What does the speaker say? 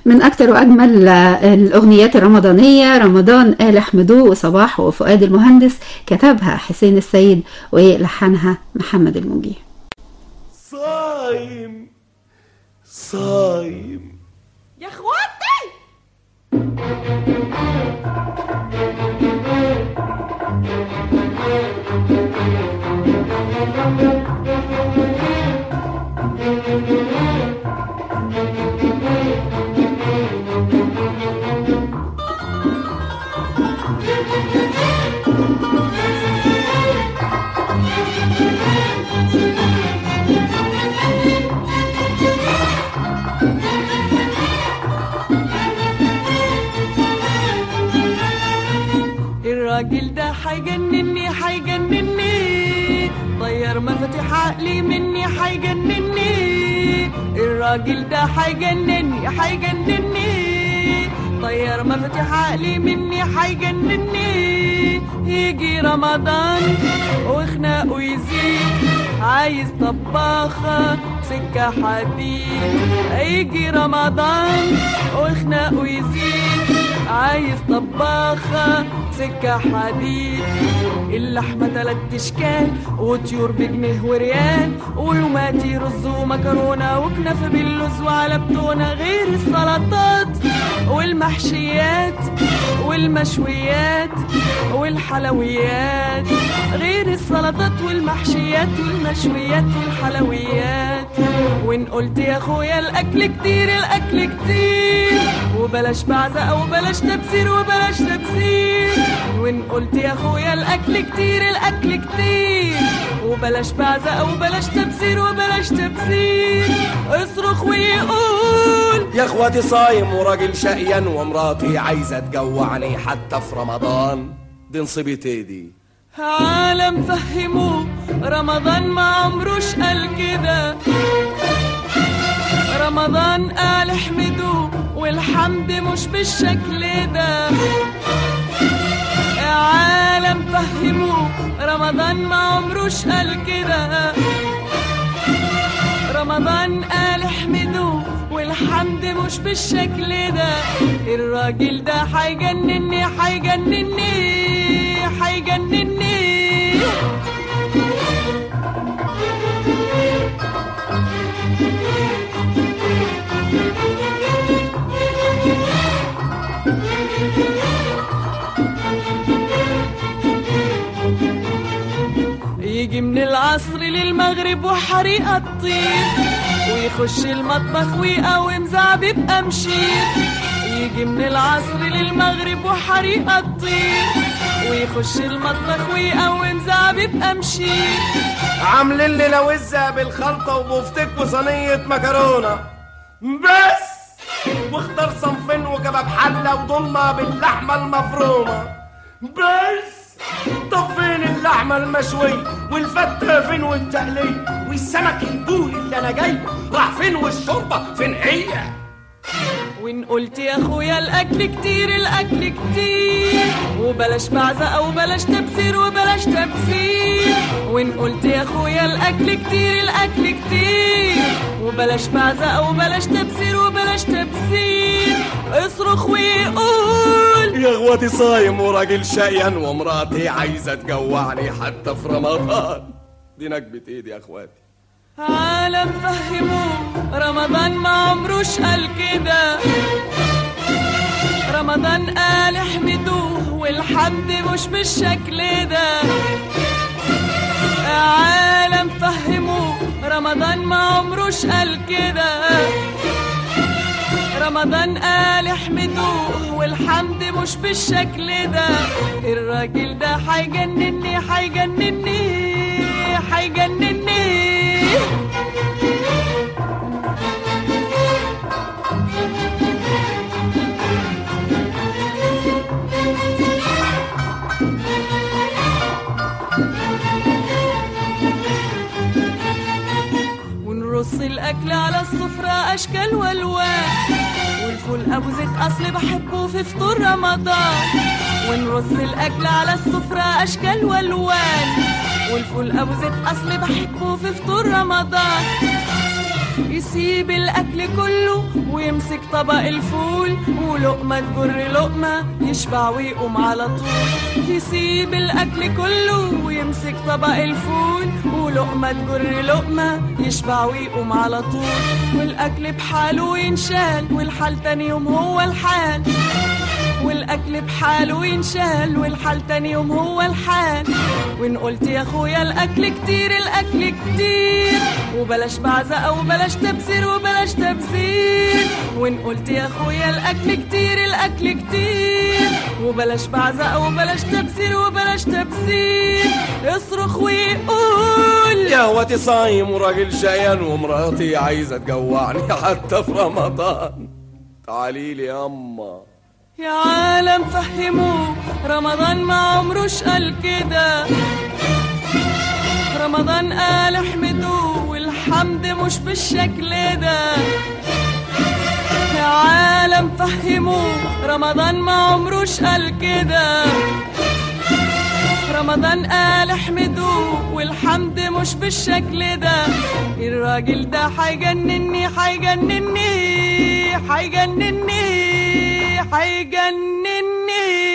من أكتر وأجمل الأغنيات الرمضانية رمضان آل حمدو وصباح وفؤاد المهندس كتبها حسين السيد ولحنها محمد الموجي صايم صايم يا اخواتي الراجل ده حيجنني حيجنني طير مفاتيح عقلي مني حيجنني الراجل ده حيجنني حيجنني طير مفاتيح عقلي مني حيجنني يجي رمضان وخناقه يزيد عايز طباخة سكة حديد يجي رمضان وخناقه يزيد عايز طباخة سكة حديد اللحمة تلات اشكال وطيور بجنيه وريال ويوماتي رز ومكرونة وكنافة باللوز وعلى بتونة غير السلطات والمحشيات والمشويات والحلويات غير السلطات والمحشيات والمشويات والحلويات وان قلت يا اخويا الاكل كتير الاكل كتير وبلاش بعزة وبلاش تبذير وبلاش تبذير وان قلت يا اخويا الاكل كتير الاكل كتير وبلاش بعزة وبلاش تبذير وبلاش تبذير اصرخ ويقول يا اخواتي صايم وراجل شقيان ومراتي عايزة تجوعني حتى في رمضان دي نصيبتي دي عالم فهموه رمضان ما عمروش قال كده رمضان قال احمدوه والحمد مش بالشكل ده عالم فهموه رمضان ما عمروش قال كده رمضان قال احمدوه والحمد مش بالشكل ده الراجل ده حيجنني حيجنني حيجنني يجي من العصر للمغرب وحريقة تطير ويخش المطبخ ويقوم زعبيب أمشير يجي من العصر للمغرب وحريقة تطير ويخش المطبخ ويقوم زعبيب أمشير عاملين لنا وزة بالخلطة وبفتك وصينية مكرونة بس واختار صنفين وكباب حلة وضمة باللحمة المفرومة بس طب فين اللحمة المشوية والفتة فين والتقلية والسمك البوري اللي انا جايبه راح فين والشوربة فين هي وان قلت يا اخويا الاكل كتير الاكل كتير وبلاش بعزة وبلاش تبذير وبلاش تبذير وان قلت يا اخويا الاكل كتير الاكل كتير وبلاش بعزة وبلاش تبذير وبلاش تبذير اصرخ ويقول يا اخواتي صايم وراجل شقيان ومراتي عايزة تجوعني حتى في رمضان دي نكبة ايدي يا اخواتي عالم فهموه رمضان ما عمروش قال كده رمضان قال احمدوه والحمد مش بالشكل ده عالم فهموه رمضان ما عمروش قال كده رمضان قال احمدوه والحمد مش بالشكل ده الراجل ده حيجنني حيجنني حيجنني ونرص الاكل على السفرة اشكال والوان والفول ابو زيت اصل بحبه في فطور رمضان ونرص الاكل على السفرة اشكال والوان والفول ابو زيت اصل بحبه في فطور رمضان يسيب الأكل كله ويمسك طبق الفول ولقمة تجر لقمة يشبع ويقوم على طول يسيب الأكل كله ويمسك طبق الفول ولقمة تجر لقمة يشبع ويقوم على طول والأكل بحاله ينشال والحال تاني يوم هو الحال والاكل بحاله ينشال والحال تاني يوم هو الحال وان قلت يا اخويا الاكل كتير الاكل كتير وبلاش بعزقه وبلاش تبذير وبلاش تبذير وان قلت يا اخويا الاكل كتير الاكل كتير وبلاش بعزقه وبلاش تبذير وبلاش تبذير اصرخ ويقول يا هوتي صايم وراجل شقيان ومراتي عايزة تجوعني حتى في رمضان تعالي لي ياما يا عالم فهموه رمضان ما عمروش قال كده رمضان قال احمدوه والحمد مش بالشكل ده يا عالم فهموه رمضان ما عمروش قال كده رمضان قال احمدوه والحمد مش بالشكل ده الراجل ده هيجنني هيجنني هيجنني هيجنني